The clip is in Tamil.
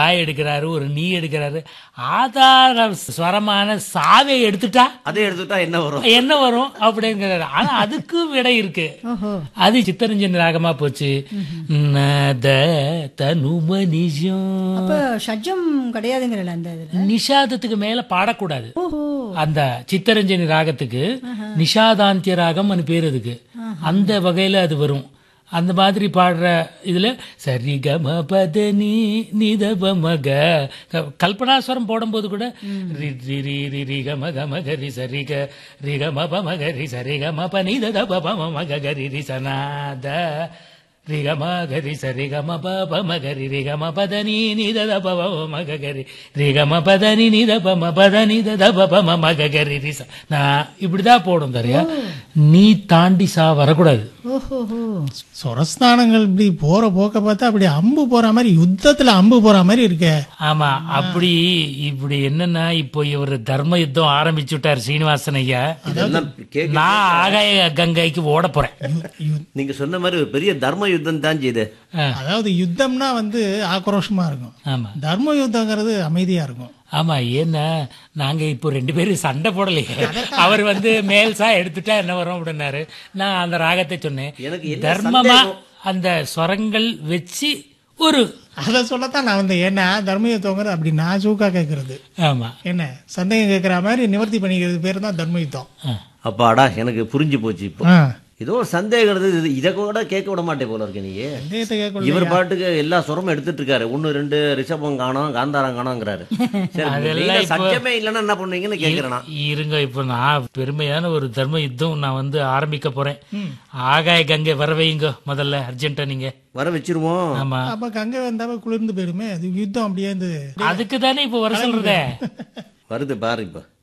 தாய் எடுக்கிறாரு ஒரு நீ எடுக்கிறாரு ஆதார ஸ்வரமான சாவை எடுத்துட்டா அதை எடுத்துட்டா என்ன வரும் என்ன வரும் அப்படிங்கிறாரு ஆனா அதுக்கும் விடை இருக்கு ஓஹோ அது சித்தரஞ்சன் ராகமா போச்சு நத தனும நிஜம் அப்ப ஷட்ஜம் கிடையாதுங்கிறல அந்த இதுல நிஷாதத்துக்கு மேல பாடக்கூடாது ஓஹோ அந்த சித்தரஞ்சனி ராகத்துக்கு நிஷாதாந்திய ராகம்னு பேர் அதுக்கு அந்த வகையில அது வரும் அந்த மாதிரி பாடுற இதுல சரி கம பத நீ நிதப மக க- கல்பனாஸ்வரம் போடும்போது கூட ரி ரி ரி ரி ரி கம கம கரி சரி க ரி கம ப ம கரி சரி கம ப நித த ப ப ம ம க கரி ரி சனாத ரி கம கரி சரி கம ப ப ம கரி ரி கம பத நீ நித த ப ப ம க கரி ரி கம பத நீ நித ப ம பத நித த ப ப ம ம க கரி ரி ச நான் இப்படிதான் போடும் தெரியா நீ தாண்டி சா வரக்கூடாது ஓஹோஹோ சொரஸ்தானங்கள் இப்படி போற போக்க பார்த்தா அப்படி அம்பு போற மாதிரி யுத்தத்துல அம்பு போற மாதிரி இருக்கே ஆமா அப்படி இப்படி என்னன்னா இப்போ இவர் தர்ம யுத்தம் ஆரம்பிச்சு விட்டார் சீனிவாசன் ஐயா இதெல்லாம் கேட்க நான் ஆகாய கங்கைக்கு ஓட போறேன் நீங்க சொன்ன மாதிரி ஒரு பெரிய தர்ம யுத்தம் தான் இது ஆ, அதாவது யுத்தம்னா வந்து ஆக்ரோஷமா இருக்கும் ஆமா தர்ம யுத்தங்கிறது அமைதியா இருக்கும் ஆமா ஏன்னா நாங்க இப்போ ரெண்டு பேரும் சண்டை போடலையே அவர் வந்து மேல்சா எடுத்துட்டா என்ன வரும் அப்படின்னாரு நான் அந்த ராகத்தை சொன்னேன் எனக்கு என்ன தர்மமா அந்த ஸ்வரங்கள் வச்சு ஒரு அதை சொல்லத்தான் நான் வந்து ஏன்னா தர்ம யுத்தங்கிறது அப்படி நான் சூக்கா கேட்கறது ஆமா என்ன சந்தேகம் கேட்கற மாதிரி நிவர்த்தி பண்ணிக்கிறது பேர் தான் தர்ம யுத்தம் ஆ. அப்பாடா எனக்கு புரிஞ்சு போச்சு இப்போ ஆ. ஏதோ ஒரு சந்தேகம் இருந்தது இது- இதை கூட கேட்க விட மாட்டே போல இருக்கு நீங்க சந்தேகத்தை கேட்கல இவர் பாட்டுக்கு எல்லா சுரமும் எடுத்துட்டு இருக்காரு ஒன்னு ரெண்டு ரிஷபம் காணோம் காந்தாரம் காணோங்கிறாரு சரி அதெல்லாம் நீங்க இப்போ- சத்தியமே இல்லைன்னா என்ன பண்ணுவீங்கன்னு கேட்கிறேன் நான். இருங்க இப்போ நான் பெருமையான ஒரு தர்ம யுத்தம் நான் வந்து ஆரம்பிக்க போறேன் ஆகாய கங்கை வர வைங்க முதல்ல அர்ஜென்ட்டா நீங்க வர வச்சிருவோம் ஆமா அப்ப கங்கை வந்தாவே குளிர்ந்து போயிருமே அது யுத்தம் அப்படியே இருந்து அதுக்கு தானே இப்போ வர சொல்றதே வருது பாரு இப்ப